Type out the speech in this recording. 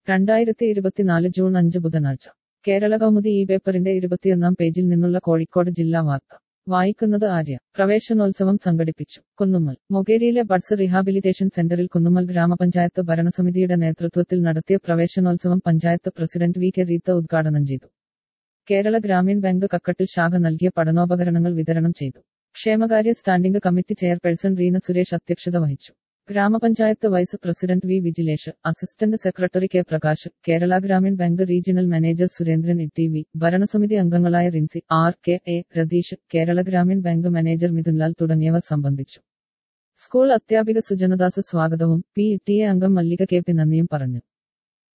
രണ്ടായിരത്തി ഇരുപത്തിനാല് ജൂൺ അഞ്ച് ബുധനാഴ്ച കേരള കൗമുദി ഈ പേപ്പറിന്റെ ഇരുപത്തിയൊന്നാം പേജിൽ നിന്നുള്ള കോഴിക്കോട് ജില്ലാ വാർത്ത വായിക്കുന്നത് ആര്യ പ്രവേശനോത്സവം സംഘടിപ്പിച്ചു കുന്നുമ്മൽ മൊകേരിയിലെ ബഡ്സ് റീഹാബിലിറ്റേഷൻ സെന്ററിൽ കുന്നുമ്മൽ ഗ്രാമപഞ്ചായത്ത് ഭരണസമിതിയുടെ നേതൃത്വത്തിൽ നടത്തിയ പ്രവേശനോത്സവം panchayat president V K Reetha ഉദ്ഘാടനം ചെയ്തു കേരള ഗ്രാമീൺ ബാങ്ക് കക്കട്ടിൽ ശാഖ നൽകിയ പഠനോപകരണങ്ങൾ വിതരണം ചെയ്തു ക്ഷേമകാര്യ standing committee chairperson Reena Suresh അധ്യക്ഷത വഹിച്ചു ഗ്രാമപഞ്ചായത്ത് vice president V Vijilesh assistant secretary K Prakash Kerala Grameen bank regional manager Surendran E T V ഭരണസമിതി അംഗങ്ങളായ Rincy R K A Ratheesh Kerala Grameen bank manager Mithunlal തുടങ്ങിയവർ സംബന്ധിച്ചു സ്കൂൾ അധ്യാപിക സുജനദാസ് സ്വാഗതവും പി ടി എ അംഗം മല്ലിക കെ പി നന്ദിയും പറഞ്ഞു